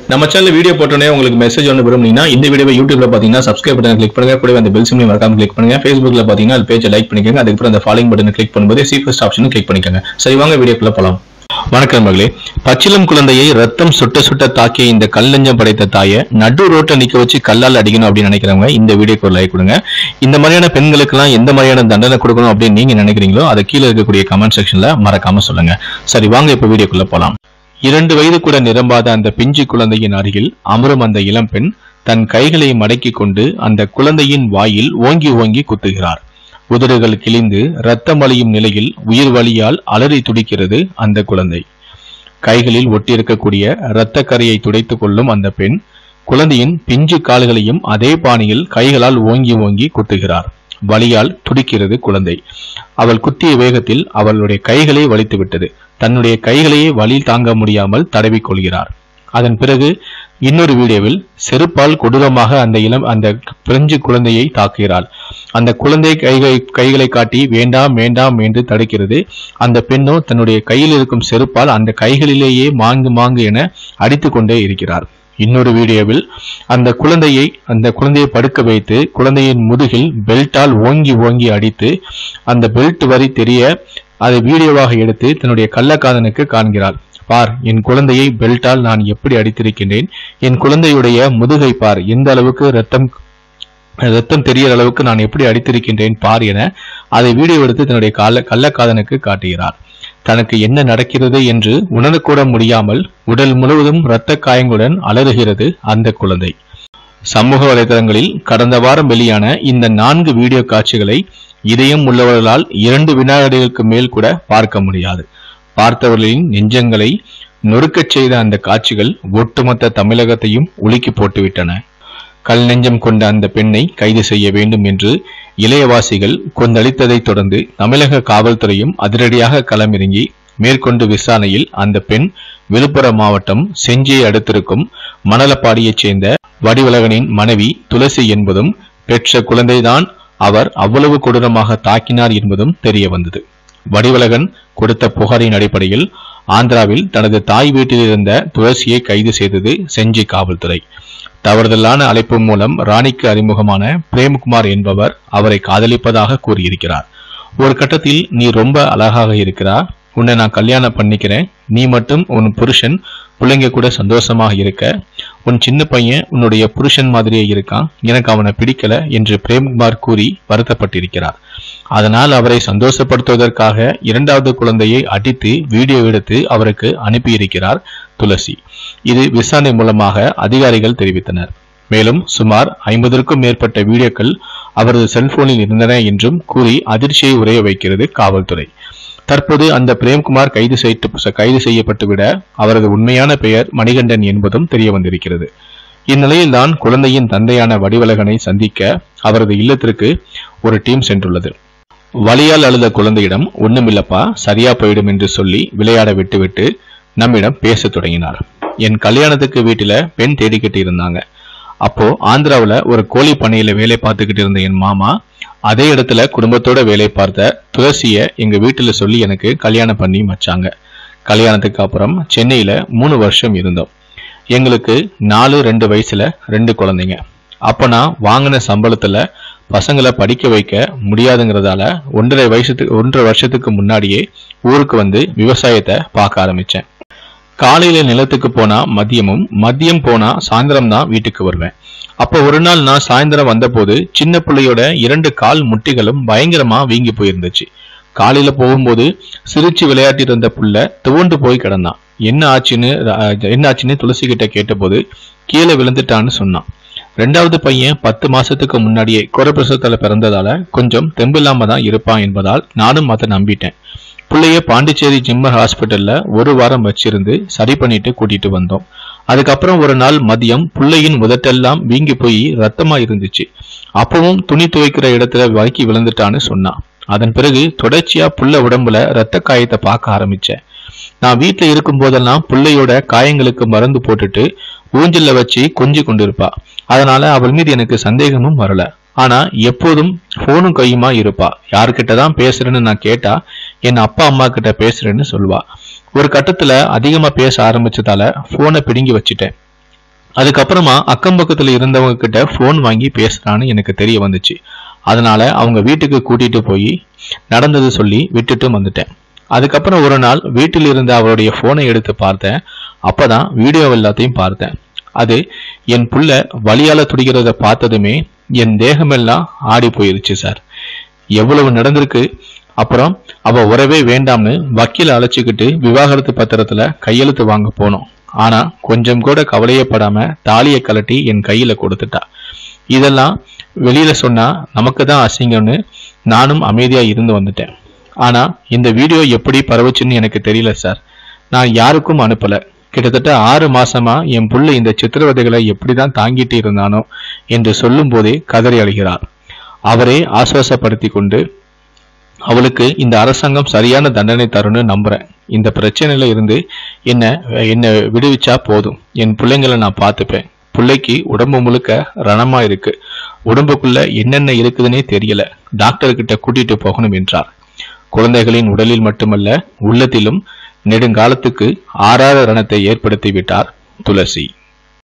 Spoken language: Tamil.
நம்ம சேனல் வீடியோ போட்டோன்னே உங்களுக்கு மெசேஜ் ஒன்று விரும்புனீங்கன்னா இந்த வீடியோவை யூடியூப்ல பார்த்தீங்கன்னா சப்ஸ்கிரைப் பட்டன் கிளிக் பண்ணுங்க கூடவே அந்த பெல் சிம்லையும் மறக்காம கிளிக் பண்ணுங்க ஃபேஸ்புக்ல பார்த்தீங்கன்னா அது பேஜை லைக் பண்ணிக்கோங்க அதுக்கப்புறம் அந்த ஃபாலோயிங் பட்டனை கிளிக் பண்ணும்போது சி ஃபர்ஸ்ட் ஆப்ஷனும் கிளிக் பண்ணிக்கோங்க சரி வாங்க வீடியோக்குள்ள போலாம் வணக்கம் மகளே பச்சிலம் குழந்தையை ரத்தம் சுட்ட சுட்ட தாக்கிய இந்த கல்லஞ்சம் படைத்த தாயை நடு ரோட்டை நிக்க வச்சு கல்லால் அடிக்கணும் அப்படின்னு நினைக்கிறவங்க இந்த வீடியோக்கு ஒரு லைக் கொடுங்க இந்த மாதிரியான பெண்களுக்கெல்லாம் எந்த மாதிரியான தண்டனை கொடுக்கணும் அப்படின்னு நீங்க நினைக்கிறீங்களோ அதை கீழே இருக்கக்கூடிய கமெண்ட் செக்ஷன்ல மறக்காம சொல்லுங்க சரி வாங்க இப்ப வீடியோக்குள்ள போலாம் இரண்டு வயது கூட நிரம்பாத அந்த பிஞ்சு குழந்தையின் அருகில் அமரும் அந்த இளம்பெண் தன் கைகளை மடக்கிக் கொண்டு அந்த குழந்தையின் வாயில் ஓங்கி ஓங்கி குத்துகிறார் உதடுகள் கிழிந்து ரத்தம் வலியும் நிலையில் உயிர் வலியால் அலறி துடிக்கிறது அந்த குழந்தை கைகளில் ஒட்டியிருக்கக்கூடிய இரத்தக் கரையை துடைத்துக் கொள்ளும் அந்த பெண் குழந்தையின் பிஞ்சு கால்களையும் அதே பாணியில் கைகளால் ஓங்கி ஓங்கி குத்துகிறார் வலியால் துடிக்கிறது குழந்தை அவள் குத்திய வேகத்தில் அவளுடைய கைகளை வலித்து விட்டது தன்னுடைய கைகளையே வலி தாங்க முடியாமல் தடவிக் கொள்கிறார் அதன் பிறகு இன்னொரு வீடியோவில் செருப்பால் கொடூரமாக அந்த இளம் அந்த பிரெஞ்சு குழந்தையை தாக்குகிறாள் அந்த குழந்தை கைகளை கைகளை காட்டி வேண்டாம் வேண்டாம் என்று தடுக்கிறது அந்த பெண்ணோ தன்னுடைய கையில் இருக்கும் செருப்பால் அந்த கைகளிலேயே மாங்கு மாங்கு என அடித்துக் கொண்டே இருக்கிறார் இன்னொரு வீடியோவில் அந்த குழந்தையை அந்த குழந்தையை படுக்க வைத்து குழந்தையின் முதுகில் பெல்ட்டால் ஓங்கி ஓங்கி அடித்து அந்த பெல்ட் வரி தெரிய அதை வீடியோவாக எடுத்து தன்னுடைய கள்ளக்காதனுக்கு காண்கிறாள் பார் என் குழந்தையை பெல்ட்டால் நான் எப்படி அடித்திருக்கின்றேன் என் குழந்தையுடைய முதுகை பார் எந்த அளவுக்கு ரத்தம் ரத்தம் தெரியற அளவுக்கு நான் எப்படி அடித்திருக்கின்றேன் பார் என அதை வீடியோ எடுத்து தன்னுடைய கள்ள கள்ளக்காதனுக்கு காட்டுகிறார் தனக்கு என்ன நடக்கிறது என்று உணரக்கூட முடியாமல் உடல் முழுவதும் இரத்த காயங்களுடன் அலறுகிறது அந்த குழந்தை சமூக வலைதளங்களில் கடந்த வாரம் வெளியான இந்த நான்கு வீடியோ காட்சிகளை இதயம் உள்ளவர்களால் இரண்டு வினாடிகளுக்கு மேல் கூட பார்க்க முடியாது பார்த்தவர்களின் நெஞ்சங்களை நொறுக்கச் செய்த அந்த காட்சிகள் ஒட்டுமொத்த தமிழகத்தையும் உலுக்கி போட்டுவிட்டன கல் நெஞ்சம் கொண்ட அந்த பெண்ணை கைது செய்ய வேண்டும் என்று இளையவாசிகள் கொந்தளித்ததைத் தொடர்ந்து தமிழக காவல்துறையும் அதிரடியாக களமிறங்கி மேற்கொண்டு விசாரணையில் அந்த பெண் விழுப்புரம் மாவட்டம் செஞ்சியை அடுத்திருக்கும் மணலப்பாடியைச் சேர்ந்த வடிவழகனின் மனைவி துளசி என்பதும் பெற்ற குழந்தைதான் அவர் அவ்வளவு கொடூரமாக தாக்கினார் என்பதும் தெரிய வந்தது வடிவழகன் கொடுத்த புகாரின் அடிப்படையில் ஆந்திராவில் தனது தாய் வீட்டில் இருந்த துளசியை கைது செய்தது செஞ்சி காவல்துறை தவறுதலான அழைப்பு மூலம் ராணிக்கு அறிமுகமான பிரேம்குமார் என்பவர் அவரை காதலிப்பதாக கூறியிருக்கிறார் ஒரு கட்டத்தில் நீ ரொம்ப அழகாக இருக்கிறா உன்னை நான் கல்யாணம் பண்ணிக்கிறேன் நீ மட்டும் உன் புருஷன் பிள்ளைங்க கூட சந்தோஷமாக இருக்க உன் சின்ன பையன் உன்னுடைய புருஷன் மாதிரியே இருக்கான் எனக்கு அவனை பிடிக்கல என்று பிரேம்குமார் கூறி வருத்தப்பட்டிருக்கிறார் அதனால் அவரை சந்தோஷப்படுத்துவதற்காக இரண்டாவது குழந்தையை அடித்து வீடியோ எடுத்து அவருக்கு அனுப்பியிருக்கிறார் துளசி இது விசாரணை மூலமாக அதிகாரிகள் தெரிவித்தனர் மேலும் சுமார் ஐம்பதற்கும் மேற்பட்ட வீடியோக்கள் அவரது செல்போனில் இருந்தன என்றும் கூறி அதிர்ச்சியை உரைய வைக்கிறது காவல்துறை தற்போது அந்த பிரேம்குமார் கைது செய்து கைது செய்யப்பட்டுவிட அவரது உண்மையான பெயர் மணிகண்டன் என்பதும் தெரிய வந்திருக்கிறது இந்நிலையில்தான் குழந்தையின் தந்தையான வடிவழகனை சந்திக்க அவரது இல்லத்திற்கு ஒரு டீம் சென்றுள்ளது வலியால் அழுத குழந்தையிடம் ஒண்ணுமில்லப்பா சரியா போயிடும் என்று சொல்லி விளையாட விட்டுவிட்டு நம்மிடம் பேசத் தொடங்கினார் என் கல்யாணத்துக்கு வீட்டுல பெண் தேடிக்கிட்டு இருந்தாங்க அப்போ ஆந்திராவுல ஒரு கோழி பண்ணையில வேலை பார்த்துக்கிட்டு இருந்த என் மாமா அதே இடத்துல குடும்பத்தோட வேலை பார்த்த துளசிய எங்க வீட்டுல சொல்லி எனக்கு கல்யாணம் பண்ணி வச்சாங்க கல்யாணத்துக்கு அப்புறம் சென்னையில மூணு வருஷம் இருந்தோம் எங்களுக்கு நாலு ரெண்டு வயசுல ரெண்டு குழந்தைங்க அப்ப நான் வாங்கின சம்பளத்துல பசங்களை படிக்க வைக்க முடியாதுங்கிறதால ஒன்றரை வயசுக்கு ஒன்றரை வருஷத்துக்கு முன்னாடியே ஊருக்கு வந்து விவசாயத்தை பார்க்க ஆரம்பிச்சேன் காலையில நிலத்துக்கு போனா மதியமும் மதியம் போனா சாயந்தரம் தான் வீட்டுக்கு வருவேன் அப்போ ஒரு நாள் நான் சாயந்தரம் வந்தபோது சின்ன பிள்ளையோட இரண்டு கால் முட்டிகளும் பயங்கரமா வீங்கி போயிருந்துச்சு காலையில போகும்போது சிரிச்சு விளையாட்டிட்டு இருந்த புள்ள துவண்டு போய் கிடந்தான் என்ன ஆச்சுன்னு அஹ், என்ன ஆச்சுன்னு துளசி கிட்ட கேட்டபோது கீழே விழுந்துட்டான்னு சொன்னான் ரெண்டாவது பையன் பத்து மாசத்துக்கு முன்னாடியே குறப்பிரசவத்துல பிறந்ததால கொஞ்சம் தெம்பில்லாம தான் இருப்பான் என்பதால் நானும் அதை நம்பிட்டேன் பிள்ளைய பாண்டிச்சேரி ஜிம்மர் ஹாஸ்பிட்டல்ல ஒரு வாரம் வச்சிருந்து சரி பண்ணிட்டு கூட்டிட்டு வந்தோம் அதுக்கப்புறம் ஒரு நாள் மதியம் பிள்ளையின் உதட்டெல்லாம் வீங்கி போய் ரத்தமா இருந்துச்சு அப்பவும் துணி துவைக்கிற இடத்துல வழுக்கி விழுந்துட்டான்னு சொன்னான் அதன் பிறகு தொடர்ச்சியா புள்ள உடம்புல ரத்த காயத்தை பார்க்க ஆரம்பிச்சேன் நான் வீட்டுல இருக்கும் போதெல்லாம் பிள்ளையோட காயங்களுக்கு மருந்து போட்டுட்டு ஊஞ்சல்ல வச்சு கொஞ்சி கொண்டிருப்பா அதனால அவள் மீது எனக்கு சந்தேகமும் வரல ஆனா எப்போதும் போனும் கையுமா இருப்பா யார்கிட்ட தான் பேசுறேன்னு நான் கேட்டா என் அப்பா அம்மா கிட்ட பேசுறேன்னு சொல்லுவா ஒரு கட்டத்துல அதிகமா பேச ஆரம்பிச்சதால போனை பிடுங்கி வச்சிட்டேன் அதுக்கப்புறமா அக்கம் பக்கத்துல இருந்தவங்க கிட்ட ஃபோன் வாங்கி பேசுறான்னு எனக்கு தெரிய வந்துச்சு அதனால அவங்க வீட்டுக்கு கூட்டிட்டு போய் நடந்தது சொல்லி விட்டுட்டு வந்துட்டேன் அதுக்கப்புறம் ஒரு நாள் வீட்டில் இருந்த அவருடைய போனை எடுத்து பார்த்தேன் அப்பதான் வீடியோ எல்லாத்தையும் பார்த்தேன் அது என் புள்ள வலியால துடிக்கிறத பார்த்ததுமே என் தேகமெல்லாம் ஆடி போயிருச்சு சார் எவ்வளவு நடந்திருக்கு அப்புறம் அவ உறவே வேண்டாம்னு வக்கீல அழைச்சிக்கிட்டு விவாகரத்து பத்திரத்துல கையெழுத்து வாங்க போனோம் ஆனா கொஞ்சம் கூட கவலையப்படாம தாலியை கலட்டி என் கையில கொடுத்துட்டா இதெல்லாம் வெளியில சொன்னா நமக்கு தான் அசிங்கம்னு நானும் அமைதியா இருந்து வந்துட்டேன் ஆனா இந்த வீடியோ எப்படி பரவுச்சுன்னு எனக்கு தெரியல சார் நான் யாருக்கும் அனுப்பல கிட்டத்தட்ட ஆறு மாசமா என் புள்ள இந்த சித்திரவதைகளை எப்படிதான் தாங்கிட்டு இருந்தானோ என்று சொல்லும் போதே கதறி அழுகிறார் அவரே ஆசுவாசப்படுத்தி கொண்டு அவளுக்கு இந்த அரசாங்கம் சரியான தண்டனை தரும்னு நம்புறேன் இந்த பிரச்சனையில இருந்து என்ன என்ன விடுவிச்சா போதும் என் பிள்ளைங்களை நான் பார்த்துப்பேன் பிள்ளைக்கு உடம்பு முழுக்க ரணமா இருக்கு உடம்புக்குள்ள என்னென்ன இருக்குதுன்னே தெரியல டாக்டர் கிட்ட கூட்டிட்டு போகணும் என்றார் குழந்தைகளின் உடலில் மட்டுமல்ல உள்ளத்திலும் நெடுங்காலத்துக்கு ஆறாத ரணத்தை ஏற்படுத்தி விட்டார் துளசி